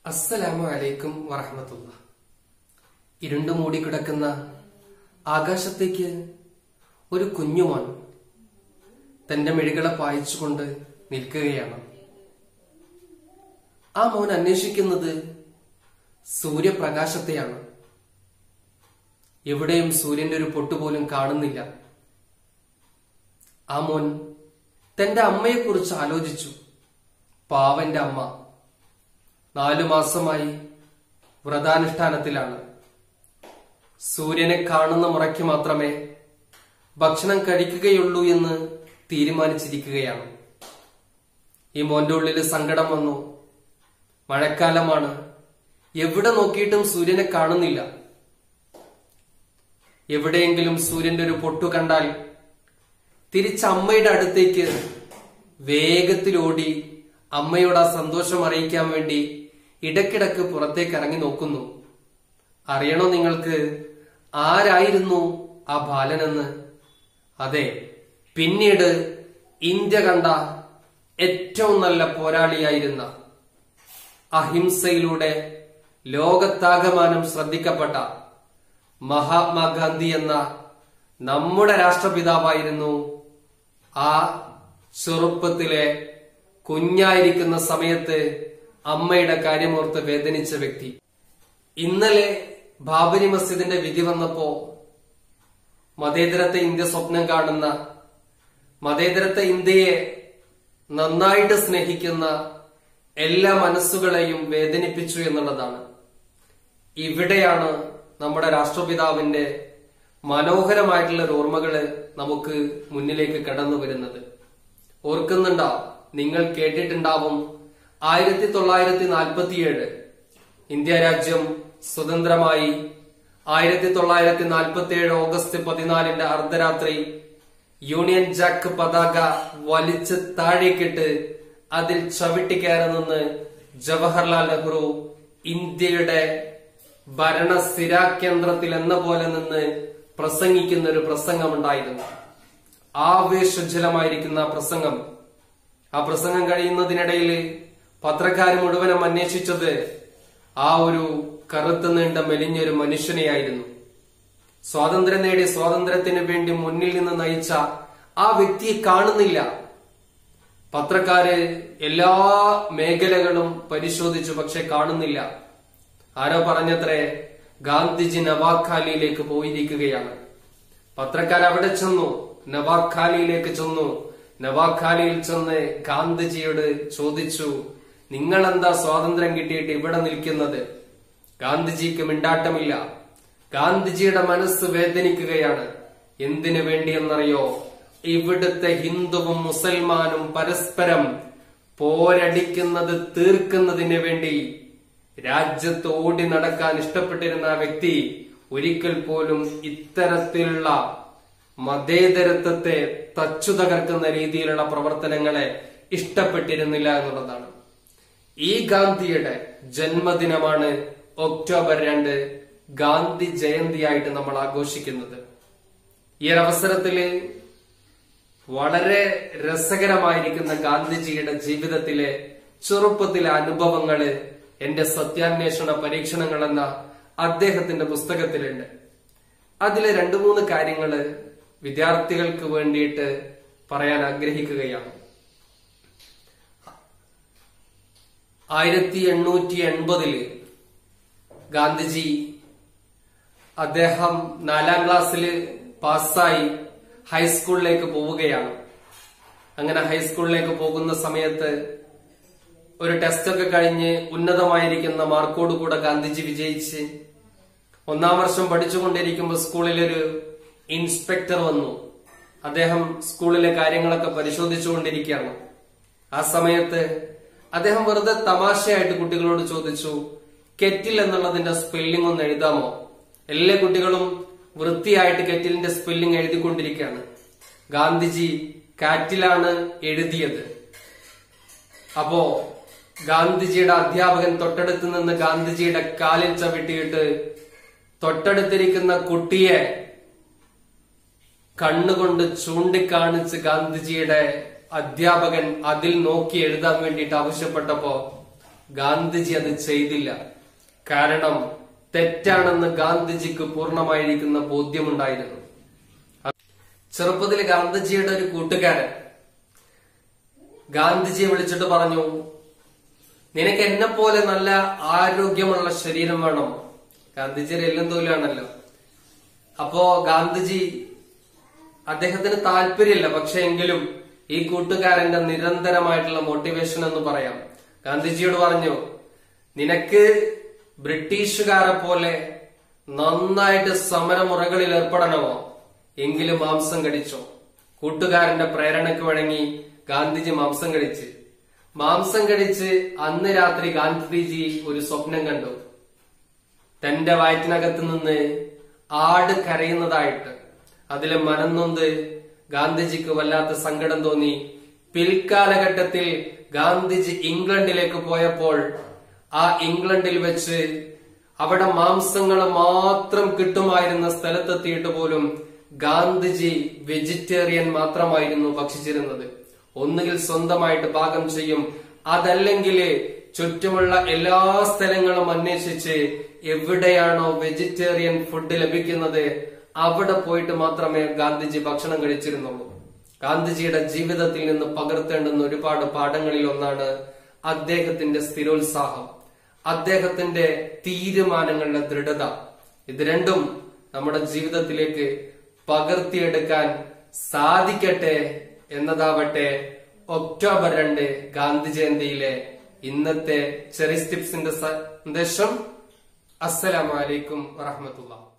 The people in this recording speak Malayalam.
അസ്സലാമു അലൈക്കും വറഹമത്തുള്ള ഇരുണ്ടു മൂടിക്കിടക്കുന്ന ആകാശത്തേക്ക് ഒരു കുഞ്ഞുമോൻ തന്റെ മിഴികളെ പായിച്ചുകൊണ്ട് നിൽക്കുകയാണ് ആ മോൻ അന്വേഷിക്കുന്നത് സൂര്യപ്രകാശത്തെയാണ് എവിടെയും സൂര്യന്റെ ഒരു പൊട്ടുപോലും കാണുന്നില്ല ആ മോൻ തന്റെ അമ്മയെക്കുറിച്ച് ആലോചിച്ചു പാവന്റെ അമ്മ നാലു മാസമായി വ്രതാനുഷ്ഠാനത്തിലാണ് സൂര്യനെ കാണുന്ന മുറയ്ക്ക് മാത്രമേ ഭക്ഷണം കഴിക്കുകയുള്ളൂ എന്ന് തീരുമാനിച്ചിരിക്കുകയാണ് ഈ മോന്റെ ഉള്ളിൽ സങ്കടം വന്നു മഴക്കാലമാണ് എവിടെ നോക്കിയിട്ടും സൂര്യനെ കാണുന്നില്ല എവിടെയെങ്കിലും സൂര്യന്റെ ഒരു പൊട്ടു കണ്ടാൽ തിരിച്ച് അമ്മയുടെ അടുത്തേക്ക് വേഗത്തിലോടി അമ്മയോട് ആ സന്തോഷം അറിയിക്കാൻ വേണ്ടി ഇടക്കിടക്ക് പുറത്തേക്ക് ഇറങ്ങി നോക്കുന്നു അറിയണോ നിങ്ങൾക്ക് ആരായിരുന്നു ആ ബാലനെന്ന് അതെ പിന്നീട് ഇന്ത്യ കണ്ട ഏറ്റവും നല്ല പോരാളിയായിരുന്ന അഹിംസയിലൂടെ ലോകത്താകമാനം ശ്രദ്ധിക്കപ്പെട്ട മഹാത്മാഗാന്ധി എന്ന നമ്മുടെ രാഷ്ട്രപിതാവായിരുന്നു ആ ചെറുപ്പത്തിലെ കുഞ്ഞായിരിക്കുന്ന സമയത്ത് അമ്മയുടെ കാര്യമോർത്ത് വേദനിച്ച വ്യക്തി ഇന്നലെ ബാബരി മസ്ജിദിന്റെ വിധി വന്നപ്പോ മതേതരത്തെ ഇന്ത്യ സ്വപ്നം കാണുന്ന മതേതരത്തെ ഇന്ത്യയെ നന്നായിട്ട് സ്നേഹിക്കുന്ന എല്ലാ മനസ്സുകളെയും വേദനിപ്പിച്ചു എന്നുള്ളതാണ് ഇവിടെയാണ് നമ്മുടെ രാഷ്ട്രപിതാവിന്റെ മനോഹരമായിട്ടുള്ള ഒരു ഓർമ്മകള് നമുക്ക് മുന്നിലേക്ക് കടന്നു വരുന്നത് ഓർക്കുന്നുണ്ടോ നിങ്ങൾ കേട്ടിട്ടുണ്ടാവും ആയിരത്തി തൊള്ളായിരത്തി നാൽപ്പത്തിയേഴ് ഇന്ത്യ രാജ്യം സ്വതന്ത്രമായി ആയിരത്തി തൊള്ളായിരത്തി നാൽപ്പത്തി ഏഴ് ഓഗസ്റ്റ് പതിനാലിന്റെ അർദ്ധരാത്രി യൂണിയൻ ജാക്ക് പതാക വലിച്ച് താഴേക്കിട്ട് അതിൽ ചവിട്ടിക്കയറി നിന്ന് ജവഹർലാൽ നെഹ്റു ഇന്ത്യയുടെ ഭരണസ്ഥിരാ കേന്ദ്രത്തിൽ എന്ന പോലെ നിന്ന് പ്രസംഗിക്കുന്ന ഒരു പ്രസംഗമുണ്ടായിരുന്നു ആവേശജലമായിരിക്കുന്ന ആ പ്രസംഗം ആ പ്രസംഗം കഴിയുന്നതിനിടയിൽ പത്രക്കാർ മുഴുവനും അന്വേഷിച്ചത് ആ ഒരു കറുത്ത് നീണ്ട മെലിഞ്ഞൊരു മനുഷ്യനെയായിരുന്നു സ്വാതന്ത്ര്യം നേടി സ്വാതന്ത്ര്യത്തിന് വേണ്ടി മുന്നിൽ നിന്ന് നയിച്ച ആ വ്യക്തിയെ കാണുന്നില്ല പത്രക്കാര് എല്ലാ മേഖലകളും പരിശോധിച്ചു പക്ഷെ കാണുന്നില്ല ആരോ പറഞ്ഞത്രേ ഗാന്ധിജി നവാഖാലിയിലേക്ക് പോയിരിക്കുകയാണ് പത്രക്കാർ അവിടെ ചെന്നു നവാഖാലിയിലേക്ക് ചെന്നു നവാഖാലിയിൽ ചെന്ന് ഗാന്ധിജിയോട് ചോദിച്ചു നിങ്ങൾ എന്താ സ്വാതന്ത്ര്യം കിട്ടിയിട്ട് ഇവിടെ നിൽക്കുന്നത് ഗാന്ധിജിക്ക് മിണ്ടാട്ടമില്ല ഗാന്ധിജിയുടെ മനസ്സ് വേദനിക്കുകയാണ് എന്തിനു വേണ്ടിയെന്നറിയോ ഇവിടുത്തെ ഹിന്ദുവും മുസൽമാനും പരസ്പരം പോരടിക്കുന്നത് തീർക്കുന്നതിന് വേണ്ടി രാജ്യത്ത് ഓടി നടക്കാൻ ഇഷ്ടപ്പെട്ടിരുന്ന ആ വ്യക്തി ഒരിക്കൽ പോലും ഇത്തരത്തിലുള്ള മതേതരത്വത്തെ തച്ചു തകർക്കുന്ന രീതിയിലുള്ള പ്രവർത്തനങ്ങളെ ഇഷ്ടപ്പെട്ടിരുന്നില്ല എന്നുള്ളതാണ് ഈ ഗാന്ധിയുടെ ജന്മദിനമാണ് ഒക്ടോബർ രണ്ട് ഗാന്ധി ജയന്തിയായിട്ട് നമ്മൾ ആഘോഷിക്കുന്നത് ഈ ഒരു അവസരത്തില് വളരെ രസകരമായിരിക്കുന്ന ഗാന്ധിജിയുടെ ജീവിതത്തിലെ ചെറുപ്പത്തിലെ അനുഭവങ്ങള് എന്റെ സത്യാന്വേഷണ പരീക്ഷണങ്ങൾ എന്ന അദ്ദേഹത്തിന്റെ പുസ്തകത്തിലുണ്ട് അതിലെ രണ്ടു മൂന്ന് കാര്യങ്ങള് വിദ്യാർത്ഥികൾക്ക് വേണ്ടിയിട്ട് പറയാൻ ആഗ്രഹിക്കുകയാണ് ആയിരത്തി എണ്ണൂറ്റി എൺപതില് ഗാന്ധിജി അദ്ദേഹം നാലാം ക്ലാസ്സിൽ പാസ്സായി ഹൈസ്കൂളിലേക്ക് പോവുകയാണ് അങ്ങനെ ഹൈസ്കൂളിലേക്ക് പോകുന്ന സമയത്ത് ഒരു ടെസ്റ്റ് ഒക്കെ കഴിഞ്ഞ് ഉന്നതമായിരിക്കുന്ന മാർക്കോട് കൂടെ ഗാന്ധിജി വിജയിച്ച് ഒന്നാം വർഷം പഠിച്ചുകൊണ്ടിരിക്കുമ്പോൾ സ്കൂളിലൊരു ഇൻസ്പെക്ടർ വന്നു അദ്ദേഹം സ്കൂളിലെ കാര്യങ്ങളൊക്കെ പരിശോധിച്ചുകൊണ്ടിരിക്കുകയാണ് ആ സമയത്ത് അദ്ദേഹം വെറുതെ തമാശയായിട്ട് കുട്ടികളോട് ചോദിച്ചു കെറ്റിൽ എന്നുള്ളതിന്റെ സ്പെല്ലിംഗ് ഒന്ന് എഴുതാമോ എല്ലാ കുട്ടികളും വൃത്തിയായിട്ട് കെറ്റിലിന്റെ സ്പെല്ലിംഗ് എഴുതിക്കൊണ്ടിരിക്കുകയാണ് ഗാന്ധിജി കാറ്റിലാണ് എഴുതിയത് അപ്പോ ഗാന്ധിജിയുടെ അധ്യാപകൻ തൊട്ടടുത്ത് നിന്ന് ഗാന്ധിജിയുടെ കാലിൽ ചവിട്ടിയിട്ട് തൊട്ടടുത്തിരിക്കുന്ന കുട്ടിയെ കണ്ണുകൊണ്ട് ചൂണ്ടിക്കാണിച്ച് ഗാന്ധിജിയുടെ അധ്യാപകൻ അതിൽ നോക്കി എഴുതാൻ വേണ്ടിയിട്ട് ആവശ്യപ്പെട്ടപ്പോ ഗാന്ധിജി അത് ചെയ്തില്ല കാരണം തെറ്റാണെന്ന് ഗാന്ധിജിക്ക് പൂർണ്ണമായിരിക്കുന്ന ബോധ്യമുണ്ടായിരുന്നു ചെറുപ്പത്തിൽ ഗാന്ധിജിയുടെ ഒരു കൂട്ടുകാരൻ ഗാന്ധിജിയെ വിളിച്ചിട്ട് പറഞ്ഞു നിനക്ക് എന്നെ പോലെ നല്ല ആരോഗ്യമുള്ള ശരീരം വേണം ഗാന്ധിജിയുടെ എല്ലാം തോലാണല്ലോ അപ്പോ ഗാന്ധിജി അദ്ദേഹത്തിന് താല്പര്യമില്ല പക്ഷെ എങ്കിലും ഈ കൂട്ടുകാരന്റെ നിരന്തരമായിട്ടുള്ള മോട്ടിവേഷൻ എന്ന് പറയാം ഗാന്ധിജിയോട് പറഞ്ഞു നിനക്ക് ബ്രിട്ടീഷുകാരെ പോലെ നന്നായിട്ട് സമരമുറകളിൽ ഏർപ്പെടണമോ എങ്കിലും മാംസം കഴിച്ചോ കൂട്ടുകാരന്റെ പ്രേരണയ്ക്ക് വഴങ്ങി ഗാന്ധിജി മാംസം കഴിച്ച് മാംസം കഴിച്ച് അന്ന് രാത്രി ഗാന്ധിജി ഒരു സ്വപ്നം കണ്ടു തന്റെ വയറ്റിനകത്ത് നിന്ന് ആട് കരയുന്നതായിട്ട് അതിലെ മനംനൊന്ത് ഗാന്ധിജിക്ക് വല്ലാത്ത സങ്കടം തോന്നി പിൽക്കാലഘട്ടത്തിൽ ഗാന്ധിജി ഇംഗ്ലണ്ടിലേക്ക് പോയപ്പോൾ ആ ഇംഗ്ലണ്ടിൽ വെച്ച് അവിടെ മാംസങ്ങൾ മാത്രം കിട്ടുമായിരുന്ന സ്ഥലത്തെത്തിയിട്ട് പോലും ഗാന്ധിജി വെജിറ്റേറിയൻ മാത്രമായിരുന്നു ഭക്ഷിച്ചിരുന്നത് ഒന്നുകിൽ സ്വന്തമായിട്ട് പാകം ചെയ്യും അതല്ലെങ്കിൽ ചുറ്റുമുള്ള എല്ലാ സ്ഥലങ്ങളും അന്വേഷിച്ച് എവിടെയാണോ വെജിറ്റേറിയൻ ഫുഡ് ലഭിക്കുന്നത് അവിടെ പോയിട്ട് മാത്രമേ ഗാന്ധിജി ഭക്ഷണം കഴിച്ചിരുന്നുള്ളൂ ഗാന്ധിജിയുടെ ജീവിതത്തിൽ നിന്ന് പകർത്തേണ്ടുന്ന ഒരുപാട് പാഠങ്ങളിൽ ഒന്നാണ് അദ്ദേഹത്തിന്റെ സ്ഥിരോത്സാഹം അദ്ദേഹത്തിന്റെ തീരുമാനങ്ങളുടെ ദൃഢത ഇത് രണ്ടും നമ്മുടെ ജീവിതത്തിലേക്ക് പകർത്തിയെടുക്കാൻ സാധിക്കട്ടെ എന്നതാവട്ടെ ഒക്ടോബർ രണ്ട് ഗാന്ധി ജയന്തിയിലെ ഇന്നത്തെ ചെറിസ് ടിപ്സിന്റെ സന്ദേശം അസ്സലാമലൈക്കും വറഹമത്തുള്ള